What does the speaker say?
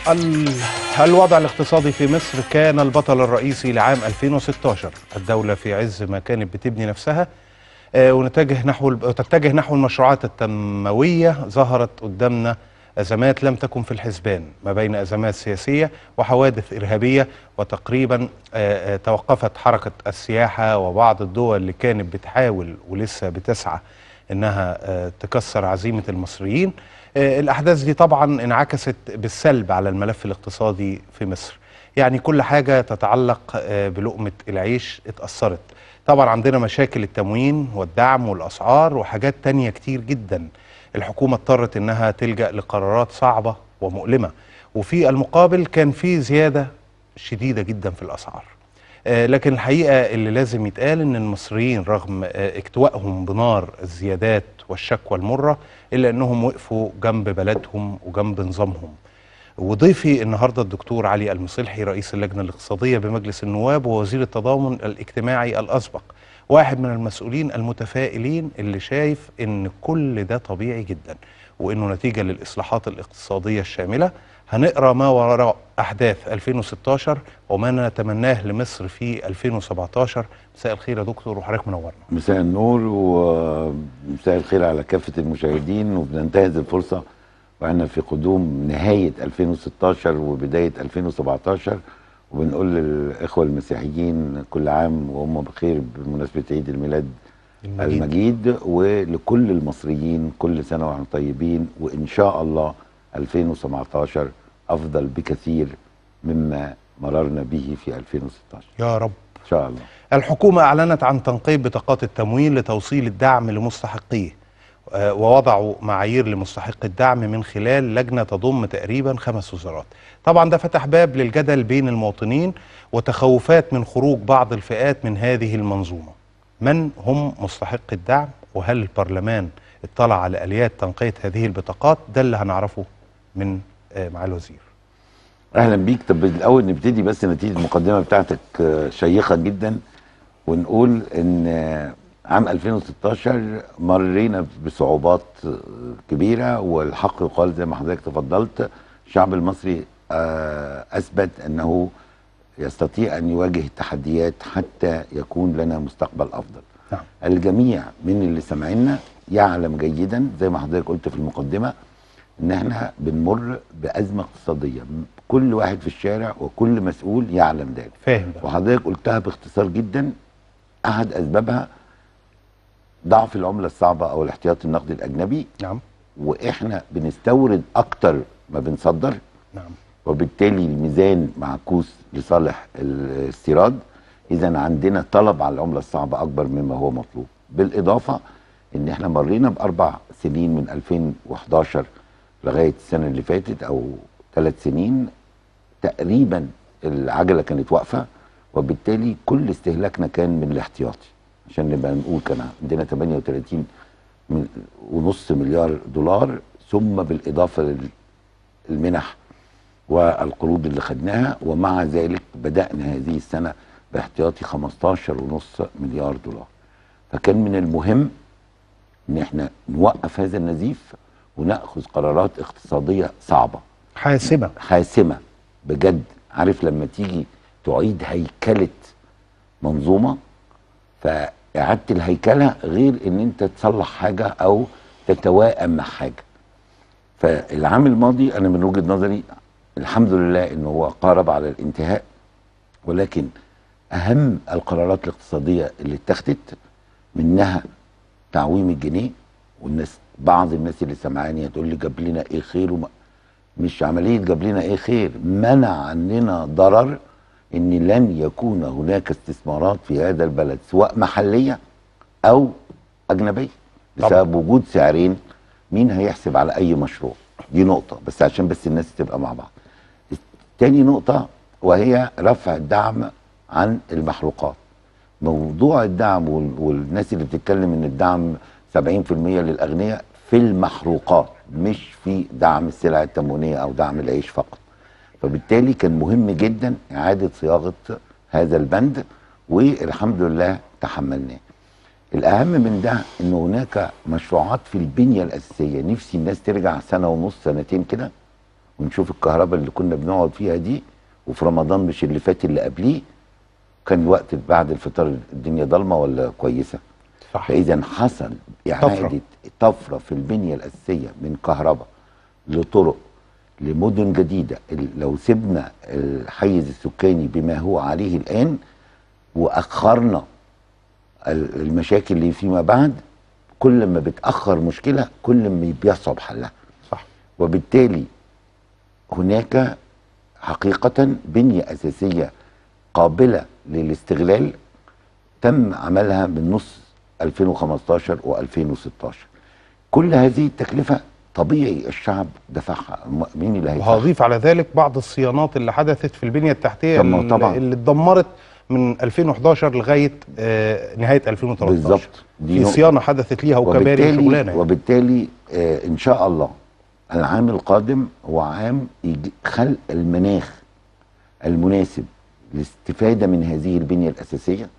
ال- الوضع الاقتصادي في مصر كان البطل الرئيسي لعام 2016 الدولة في عز ما كانت بتبني نفسها آه، ونتجه نحو تتجه نحو المشروعات التنموية ظهرت قدامنا أزمات لم تكن في الحسبان ما بين أزمات سياسية وحوادث إرهابية وتقريبا آه، آه، توقفت حركة السياحة وبعض الدول اللي كانت بتحاول ولسه بتسعى انها آه، تكسر عزيمه المصريين آه، الاحداث دي طبعا انعكست بالسلب على الملف الاقتصادي في مصر يعني كل حاجه تتعلق آه، بلقمه العيش اتاثرت طبعا عندنا مشاكل التموين والدعم والاسعار وحاجات تانية كتير جدا الحكومه اضطرت انها تلجا لقرارات صعبه ومؤلمه وفي المقابل كان في زياده شديده جدا في الاسعار آه، لكن الحقيقه اللي لازم يتقال ان المصريين رغم آه، اكتوائهم بنار الزيادات والشكوى المره الا انهم وقفوا جنب بلدهم وجنب نظامهم. وضيفي النهارده الدكتور علي المصلحي رئيس اللجنه الاقتصاديه بمجلس النواب ووزير التضامن الاجتماعي الاسبق. واحد من المسؤولين المتفائلين اللي شايف ان كل ده طبيعي جدا وانه نتيجه للاصلاحات الاقتصاديه الشامله هنقرا ما وراء احداث 2016 وما نتمناه لمصر في 2017 مساء الخير يا دكتور وحضرتك منورنا مساء النور ومساء الخير على كافة المشاهدين وبننتهز الفرصة وأنا في قدوم نهاية 2016 وبداية 2017 وبنقول للإخوة المسيحيين كل عام وهم بخير بمناسبة عيد الميلاد المجيد. المجيد ولكل المصريين كل سنة وهم طيبين وإن شاء الله 2017 أفضل بكثير مما مررنا به في 2016 يا رب إن شاء الله الحكومة أعلنت عن تنقيب بطاقات التموين لتوصيل الدعم لمستحقيه آه، ووضعوا معايير لمستحق الدعم من خلال لجنة تضم تقريبا خمس وزارات طبعا ده فتح باب للجدل بين المواطنين وتخوفات من خروج بعض الفئات من هذه المنظومة من هم مستحق الدعم وهل البرلمان اطلع على آليات تنقية هذه البطاقات ده اللي هنعرفه من آه، مع الوزير اهلا بيك طب الاول نبتدي بس نتيجه المقدمه بتاعتك آه، شيقه جدا ونقول ان آه، عام 2016 مرينا بصعوبات آه، كبيره والحق يقال زي ما حضرتك تفضلت الشعب المصري آه، اثبت انه يستطيع ان يواجه التحديات حتى يكون لنا مستقبل افضل نعم. الجميع من اللي سمعنا يعلم جيدا زي ما حضرتك قلت في المقدمه ان احنا بنمر بازمه اقتصاديه كل واحد في الشارع وكل مسؤول يعلم ذلك فاهم ده وحضرتك قلتها باختصار جدا احد اسبابها ضعف العمله الصعبه او الاحتياطي النقدي الاجنبي نعم واحنا بنستورد اكتر ما بنصدر نعم وبالتالي الميزان معكوس لصالح الاستيراد اذا عندنا طلب على العمله الصعبه اكبر مما هو مطلوب بالاضافه ان احنا مرينا باربع سنين من 2011 لغايه السنه اللي فاتت او ثلاث سنين تقريبا العجله كانت واقفه وبالتالي كل استهلاكنا كان من الاحتياطي عشان نبقى نقول كان عندنا 38 من ونص مليار دولار ثم بالاضافه للمنح والقروض اللي خدناها ومع ذلك بدأنا هذه السنة باحتياطي 15.5 مليار دولار فكان من المهم ان احنا نوقف هذا النزيف وناخذ قرارات اقتصادية صعبة حاسمة حاسمة بجد عارف لما تيجي تعيد هيكلة منظومة فإعادة الهيكلة غير ان انت تصلح حاجة او تتوائم مع حاجة فالعام الماضي انا من وجهه نظري الحمد لله انه هو قارب على الانتهاء ولكن اهم القرارات الاقتصاديه اللي اتخذت منها تعويم الجنيه والناس بعض الناس اللي سمعاني هتقول لي جاب لنا ايه خير وما مش عمليه جاب لنا ايه خير منع عننا ضرر ان لن يكون هناك استثمارات في هذا البلد سواء محليه او اجنبيه طبعا. بسبب وجود سعرين مين هيحسب على اي مشروع دي نقطه بس عشان بس الناس تبقى مع بعض تاني نقطه وهي رفع الدعم عن المحروقات موضوع الدعم وال- والناس اللي بتتكلم ان الدعم 70% للاغنياء في المحروقات مش في دعم السلع التموينيه او دعم العيش فقط فبالتالي كان مهم جدا اعاده صياغه هذا البند والحمد لله تحملناه الاهم من ده ان هناك مشروعات في البنيه الاساسيه نفسي الناس ترجع سنه ونص سنتين كده ونشوف الكهرباء اللي كنا بنقعد فيها دي وفي رمضان مش اللي فات اللي قبليه كان وقت بعد الفطار الدنيا ضلمه ولا كويسه صح فاذا حصل اعاده طفره في البنيه الاساسيه من كهرباء لطرق لمدن جديده ال- لو سيبنا الحيز السكاني بما هو عليه الان واخرنا ال- المشاكل اللي فيما بعد كل ما بتاخر مشكله كل ما بيصعب حلها صح وبالتالي هناك حقيقة بنية أساسية قابلة للاستغلال تم عملها من نص 2015 و2016 كل هذه التكلفة طبيعي الشعب دفعها م- مين اللي هيدفعها؟ وهضيف على ذلك بعض الصيانات اللي حدثت في البنيه التحتيه طب ما هو اللي- طبعاً. اللي اتدمرت من 2011 لغايه آه، نهايه 2013 بالظبط دي في نقطة. صيانه حدثت ليها وكباري وبالتالي وشغلانه يعني. وبالتالي آه ان شاء الله العام القادم هو عام يج- خلق المناخ المناسب للاستفاده من هذه البنيه الاساسيه